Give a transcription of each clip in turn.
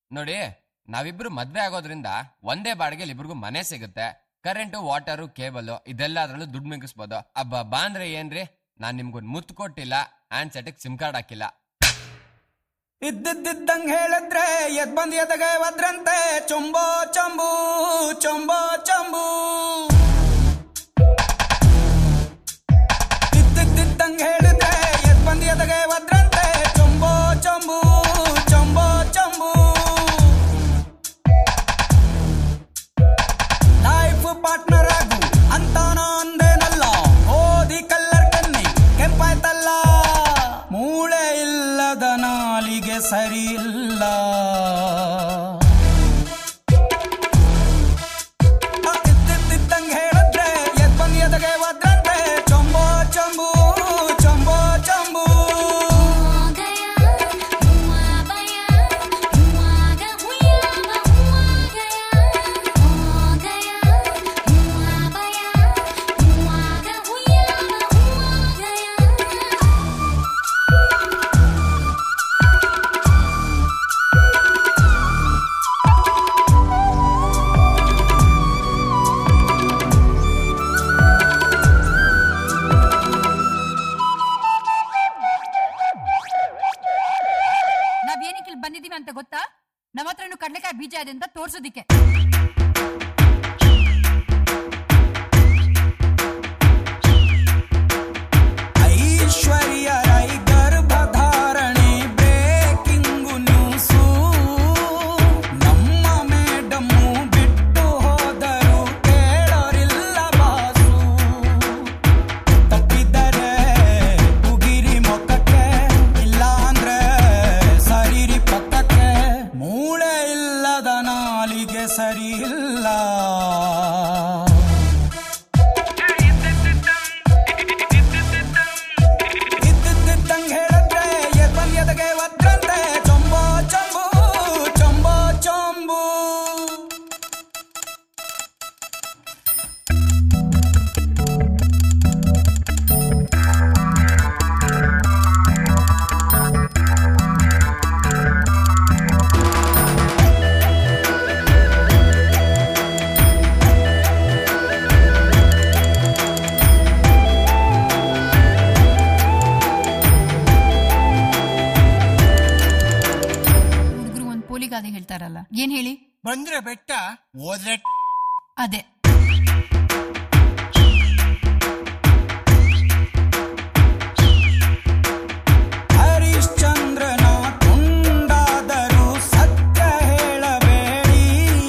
ನೋಡಿ ನಾವಿಬ್ರು ಮದ್ವೆ ಆಗೋದ್ರಿಂದ ಒಂದೇ ಬಾಡಿಗೆಲಿ ಇಬ್ರಿಗೂ ಮನೆ ಸಿಗುತ್ತೆ ಕರೆಂಟು ವಾಟರು ಕೇಬಲ್ ಇದೆಲ್ಲ ಅದ್ರಲ್ಲೂ ದುಡ್ಡು ಮಿಗಿಸ್ಬೋದು ಅಬ್ಬ ಬಾ ಅಂದ್ರೆ ಏನ್ರಿ ನಾನ್ ನಿಮ್ಗೊಂದ್ ಮುತ್ತು ಕೊಟ್ಟಿಲ್ಲ ಹ್ಯಾಂಡ್ ಸೆಟ್ಗೆ ಸಿಮ್ ಕಾರ್ಡ್ ಹಾಕಿಲ್ಲ ಇದ್ದಿದ್ದಂಗ್ ಹೇಳಿದ್ರೆ ಎದ್ ಬಂದ್ ಎದಗೆ ಒದ್ರಂತೆ ಚೊಂಬೋ ಚಂಬು ಚೊಂಬೋ ಚಂಬು ಇದ್ದಿದ್ದಂಗ್ ಹೇಳಿದ್ರೆ ಎದ್ ಬಂದ್ ಎದಗೆ ಒದ್ರಂತೆ ಚೊಂಬೋ ಚಂಬು ಚೊಂಬೋ ಚಂಬು ಲೈಫ್ ಪಾರ್ಟ್ನರ್ ಆಗು ಅಂತ ಅಂದೇನಲ್ಲ ಓದಿ ಕಲ್ಲರ್ ಕನ್ನಿ ಕೆಂಪಾಯ್ತಲ್ಲ ಮೂಳೆ ಇಲ್ಲದ ನಾಲಿಗೆ ಸರಿ ಇಲ್ಲ ಇದ್ದಿದ್ದಂಗೆ ಹೇಳಿದ್ರೆ ಎದ್ ಬಂದ್ ಎದಗೆ ಒದ್ರಂತೆ ಚೊಂಬೋ ಚಂಬು ಚೊಂಬೋ ಚಂಬು ನಾವ್ ಏನಕ್ಕೆ ಇಲ್ಲಿ ಬಂದಿದೀವಿ ಅಂತ ಗೊತ್ತಾ ನಮ್ಮ ಹತ್ರ ಇನ್ನು ಕಡ್ಲೆಕಾಯಿ ಬೀಜ ಇದೆ ಅಂತ ತೋರ್ಸೋದಿಕ್ಕೆ ಐಶ್ವರ್ಯ ರೈ ಗರ್ಭಧಾರಣೆ ಬ್ರೇಕಿಂಗು ನ್ಯೂಸು ನಮ್ಮ ಮೇಡಮ್ಮು ಬಿಟ್ಟು ಹೋದರು ಕೇಳೋರಿಲ್ಲ ಬಾಸು ತಪ್ಪಿದರೆ ಉಗಿರಿ ಮೊಕ್ಕಕ್ಕೆ ಇಲ್ಲ ಅಂದ್ರೆ ಸರಿರಿ ಪಕ್ಕಕ್ಕೆ ಮೂಳೆ ಇಲ್ಲದ ನಾಲಿಗೆ ಸರಿ ಇಲ್ಲ ಇದ್ದಿದ್ದಂಗ್ ಹೇಳಿದ್ರೆ ಎದ್ ಬಂದ್ ಎದಗೆ ಒದ್ರಂತೆ ಚೊಂಬೋ ಚಂಬು ಚೊಂಬೋ ಚೊಂಬು ಹುಡುಗರು ಒಂದ್ ಪೋಲಿಗಾದೆ ಹೇಳ್ತಾರಲ್ಲ ಏನ್ ಹೇಳಿ ಬಂದ್ರೆ ಬೆಟ್ಟ ಹೋದ್ರೆ ಅದೇ ಹರಿಶ್ಚಂದ್ರನ ತುಂಡಾದರೂ ಸತ್ಯ ಹೇಳಬೇಡಿ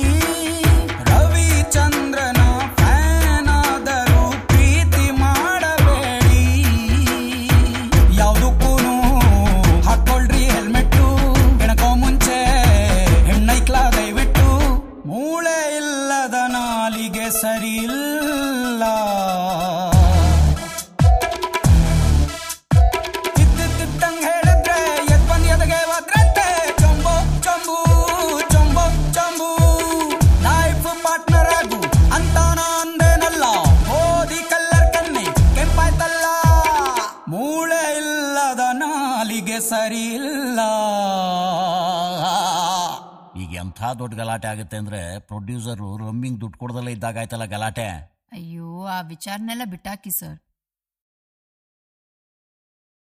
ರವಿಚಂದ್ರನ ಫ್ಯಾನ್ ಆದರೂ ಪ್ರೀತಿ ಮಾಡಬೇಡಿ ಯಾವುದಕ್ಕೂ ಹಾಕೊಳ್ರಿ ಹೆಲ್ಮೆಟ್ಟು ಎಣಕೋ ಮುಂಚೆ ಹೆಣ್ಣೈಕ್ಲ ದಯವಿಟ್ಟು ಮೂಳೆ ಇಲ್ಲದ ನಾಲಿಗೆ ಸರಿ ಇಲ್ಲ ಇದ್ದಿದ್ದಂಗ್ ಹೇಳಿದ್ರೆ ಎದ್ ಬಂದ್ ಎದಗೆ ಒದ್ರಂತೆ ಚೊಂಬೋ ಚೊಂಬು ಚೊಂಬೋ ಚೊಂಬು ಲೈಫ್ ಪಾರ್ಟ್ನರ್ ಆಗು ಅಂತ ಅಂದೇನಲ್ಲ ಓದಿ ಕಲ್ಲರ್ ಕನ್ನಿ ಕೆಂಪಾಯ್ತಲ್ಲ ಮೂಳೆ ಇಲ್ಲದ ನಾಲಿಗೆ ಸರಿ ಇಲ್ಲ ಈಗ ಎಂಥ ದೊಡ್ಡ ಗಲಾಟೆ ಆಗುತ್ತೆ ಅಂದ್ರೆ ಪ್ರೊಡ್ಯೂಸರು ರಮ್ಮಿಂಗ್ ದುಡ್ಡು ಕೊಡದಲ್ಲೇ ಇದ್ದಾಗ ಆಯ್ತಲ್ಲ ಗಲಾಟೆ ಅಯ್ಯೋ ಆ ವಿಚಾರನೆಲ್ಲ ಬಿಟ್ಟಾಕಿ ಸರ್